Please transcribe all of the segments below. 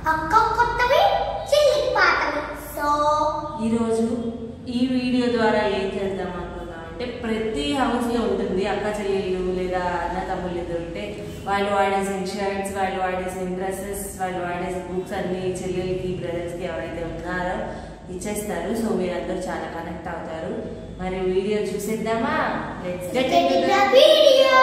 అక్క కొత్తవి చెల్లి పాతవి సో ఈరోజు ఈ వీడియో ద్వారా ఏం చేద్దాం అనుకున్నాం అంటే ప్రతి హౌస్ లో ఉంటుంది అక్క చెల్లెళ్ళు లేదా అన్న తమ్ముళ్ళు ఇద్దరు ఉంటే వాళ్ళు వాడేసిన షర్ట్స్ వాళ్ళు వాడేసిన డ్రెస్సెస్ వాళ్ళు వాడేసిన బుక్స్ అన్ని చెల్లెలకి బ్రదర్స్ కి ఎవరైతే ఉన్నారో ఇచ్చేస్తారు సో మీరందరూ చాలా కనెక్ట్ అవుతారు మరి వీడియో చూసేద్దామా let's get get in the video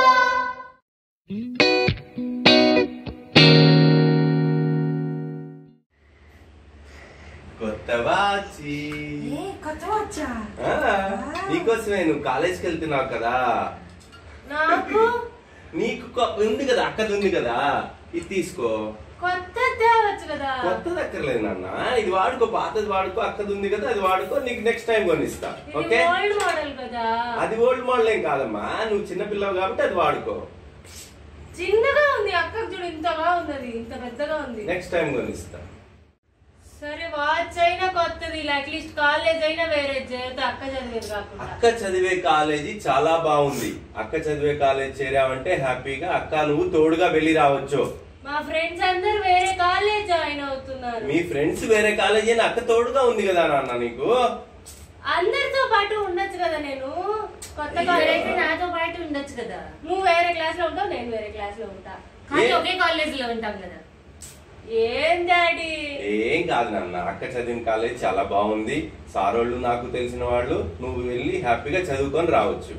కొత్త వాచి కొత్త వచ్చా ఆ, నీకోసమే నువ్వు కాలేజ్కి వెళ్తున్నావు కదా నాకు నీకు కొ- ఉంది కదా అక్కది ఉంది కదా ఇది తీసుకో కొత్త తేవచ్చు కదా కొత్తది అక్కర్లేదు నాన్న ఇది వాడుకో పాతది వాడుకో అక్కది ఉంది కదా అది వాడుకో నీకు నెక్స్ట్ టైం కొనిస్తా ఇది ఓకే ఓల్డ్ మోడల్ కదా అది ఓల్డ్ మోడల్ ఏం కాదమ్మా నువ్వు చిన్న పిల్లవు కాబట్టి అది వాడుకో చిన్నగా ఉంది అక్కకు చూడు ఇంతగా ఉంది అది ఇంత పెద్దగా ఉంది నెక్స్ట్ టైం కొనిస్తా సరే వాచ్ అయినా కొత్తది అట్లీస్ట్ కాలేజ్ అయినా వేరే చేత అక్క చదివేది కాకుండా అక్క చదివే కాలేజీ చాలా బాగుంది అక్క చదివే కాలేజ్ చేరావంటే హ్యాపీగా అక్క నువ్వు తోడుగా వెళ్ళి రావచ్చు మా ఫ్రెండ్స్ అందరు వేరే కాలేజ్ జాయిన్ అవుతున్నారు మీ ఫ్రెండ్స్ వేరే కాలేజీ అని అక్క తోడుగా ఉంది కదా నాన్న నీకు అందరితో పాటు ఉండొచ్చు కదా నేను కొత్త కాలేజ్ అయితే నాతో పాటు ఉండొచ్చు కదా నువ్వు వేరే క్లాస్ లో ఉంటావు నేను వేరే క్లాస్ లో ఉంటా కానీ ఏ- ఒకే కాలేజ్ లో ఉంటాం కదా ఏం డాడీ ఏం కాదు నాన్న అక్క చదివిన కాలేజ్ చాలా బాగుంది సారోళ్ళు నాకు తెలిసిన వాళ్ళు నువ్వు వెళ్ళి హ్యాపీగా చదువుకొని రావచ్చు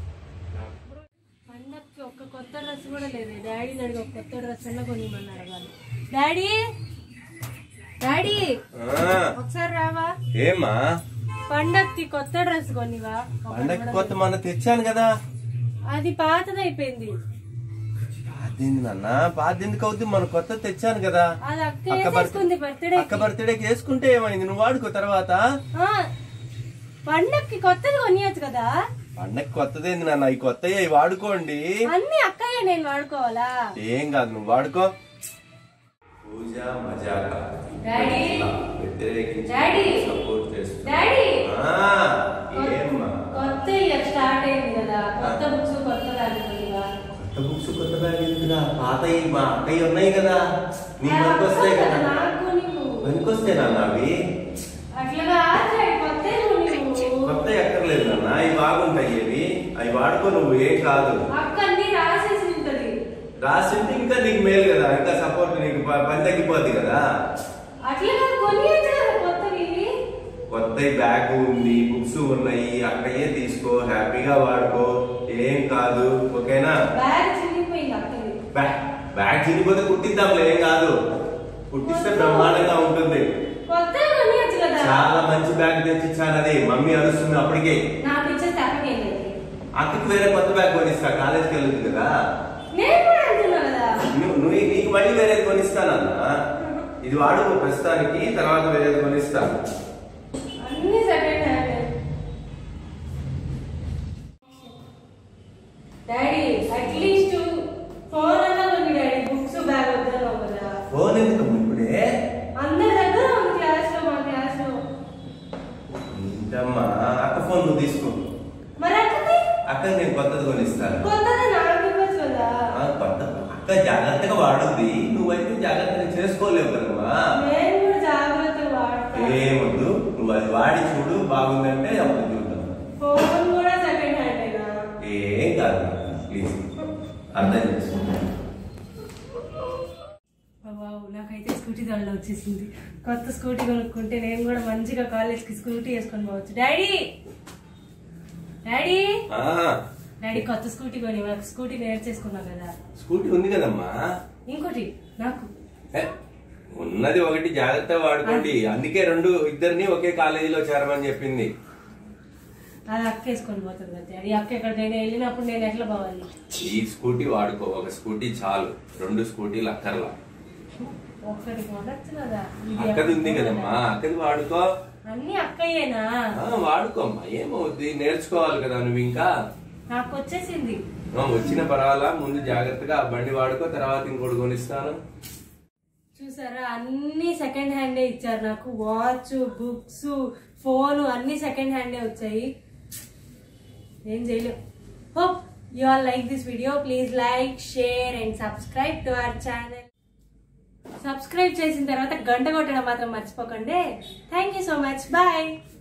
పండక్కి ఒక్క కొత్త డ్రెస్ కూడా లేదు డాడీ అడిగి ఒక కొత్త డ్రెస్ అన్న కొనిమన్నారు వాళ్ళు డాడీ డాడీ ఆ, ఒకసారి రావా ఏమ్మా పండక్కి కొత్త డ్రెస్ కొనివా ఒకటి పండగ కూడా కొత్త మన తెచ్చాను కదా అది పాతదైపోయింది పాతింది నాన్న పాత ఎందుకు అవుతుంది మన కొత్త తెచ్చాను కదా అది అక్క అక్క వేసేసుకుంది బర్త్డే బర్త్డే అక్క బర్త్డేకి వేసుకుంటే ఏమైంది నువ్వు వాడుకో తర్వాత పండక్కి కొత్తది కొనియచ్చు కదా పండగ కొత్తదేంది నాన్న ఈ కొత్తవి అవి వాడుకోండి అన్ని అక్కయ్య నేను వాడుకోవాలా ఏం కాదు నువ్వు వాడుకో పూజ మజాక డాడీ వ్యతిరేకించి డాడీ సపోర్ట్ చేస్తా డాడీ ఆ, ఏమ్మా కొత్త ఇయర్ స్టార్ట్ అయింది కదా కొత్త బుక్స్ కొత్త కొనివా కొత్త బుక్స్ కొత్త బ్యాగ్ ఎందుకురా పాతయి మా అక్కయ్య ఉన్నాయి కదా నీ పనికి వస్తాయి కదా నాకు నీకు పనికి వస్తే నాన్న అవి అట్లాగా కొత్త నువ్వు కొత్త ఎక్కర్లేదు నాన్న అవి బాగుంటాయి అవి అవి వాడుకో నువ్వు ఏం కాదు అక్క అన్ని రాసేసి ఉంటది రాసింటే ఇంకా నీకు మేలు కదా ఇంకా సపోర్ట్ నీకు ప- పని తగ్గిపోద్ది కదా అట్లాగా కొనియచ్చు కదా కొత్తవి కొత్త బ్యాగ్ ఉంది బుక్స్ ఉన్నాయి అక్కయ్యే తీసుకో హ్యాపీగా వాడుకో ఏం కాదు ఓకేనా బ్యాగ్ చిరిగిపోయింది అక్కది బ్యాగ్ బ్యాగ్ చిరిగిపోతే కుట్టిద్దాంలే ఏం కాదు కుట్టిస్తే బ్రహ్మాండంగా ఉంటుంది కొత్త కొనియచ్చు కదా చాలా మంచి బ్యాగ్ తెచ్చిచ్చాను అది మమ్మీ అరుస్తుంది అప్పటికే నాకు ఇచ్చేది అక్కకేం లేదు అక్కకి వేరే కొత్త బ్యాగ్ కొనిస్తా కాలేజ్కి వెళ్ళింది కదా నేను కూడా అంటున్నా కదా నువ్వు నువ్వు నీకు మళ్ళీ వేరేది కొనిస్తానన్నా ఇది వాడు ప్రస్తుతానికి తర్వాత వేరేది కొనిస్తాను అన్ని second hand daddy at least phone అన్నా ఉంది డాడీ బుక్స్ బ్యాగ్ వద్దన్నావు కదా ఫోన్ ఎందుకు ఇప్పుడే అందరి దగ్గర ఉంది క్లాస్ లో మా క్లాస్ లో ఏంటమ్మా అక్క ఫోన్ నువ్వు తీసుకో మరి అక్కది అక్క నేను కొత్తది కొనిస్తాను కొత్తది నాకు ఇవ్వచ్చు కదా ఆ, కొత్త అక్క జాగ్రత్తగా వాడుద్ది నువ్వైతే జాగ్రత్తగా చేసుకోలేవు కదమ్మా నేను కూడా జాగ్రత్తగా వాడతా ఏమొద్దు నువ్వు అది వాడి చూడు బాగుందంటే అప్పుడు చూద్దాం ఫోన్ కూడా సెకండ్ హ్యాండేనా ఏం కాదు ప్లీజ్ అర్థం చేసుకో వావ్, నాకైతే స్కూటీ దానిలో వచ్చేసింది కొత్త స్కూటీ కొనుక్కుంటే నేను కూడా మంచిగా కాలేజ్కి స్కూటీ వేసుకొని పోవచ్చు డాడీ డాడీ ఆ, డాడీ కొత్త స్కూటీ కొని నాకు స్కూటీ నేర్చేసుకున్నా కదా స్కూటీ ఉంది కదమ్మా ఇంకోటి నాకు ఏ, ఉన్నది ఒకటి జాగ్రత్త వాడుకోండి అందుకే రెండు ఇద్దరిని ఒకే కాలేజీలో చేరమని చెప్పింది అది అక్క వేసుకొని పోతుంది కదా డాడీ అక్క ఎక్కడికైనా వెళ్ళినప్పుడు నేను ఎట్లా పోవాలి ఈ స్కూటీ వాడుకో ఒక స్కూటీ చాలు రెండు స్కూటీలు అక్కర్లా ఒక్కటి కొనొచ్చు కదా ఇది అక్కది ఉంది కదమ్మా అక్కది వాడుకో అన్ని అక్కయ్యేనా ఆ, వాడుకోమ్మా ఏమవుద్ది నేర్చుకోవాలి కదా నువ్వు ఇంకా నాకు వచ్చేసింది ఆ, వచ్చిన పర్వాలా ముందు జాగ్రత్తగా ఆ బండి వాడుకో తర్వాత ఇంకోటి కొనిస్తాను చూసారా అన్ని సెకండ్ హ్యాండే ఇచ్చారు నాకు వాచ్ బుక్స్ ఫోన్ అన్ని సెకండ్ హ్యాండే వచ్చాయి ఏం చేయలేం hope you all like this video please like share and subscribe to our channel subscribe చేసిన తర్వాత గంట కొట్టడం మాత్రం మర్చిపోకండి thank you so much bye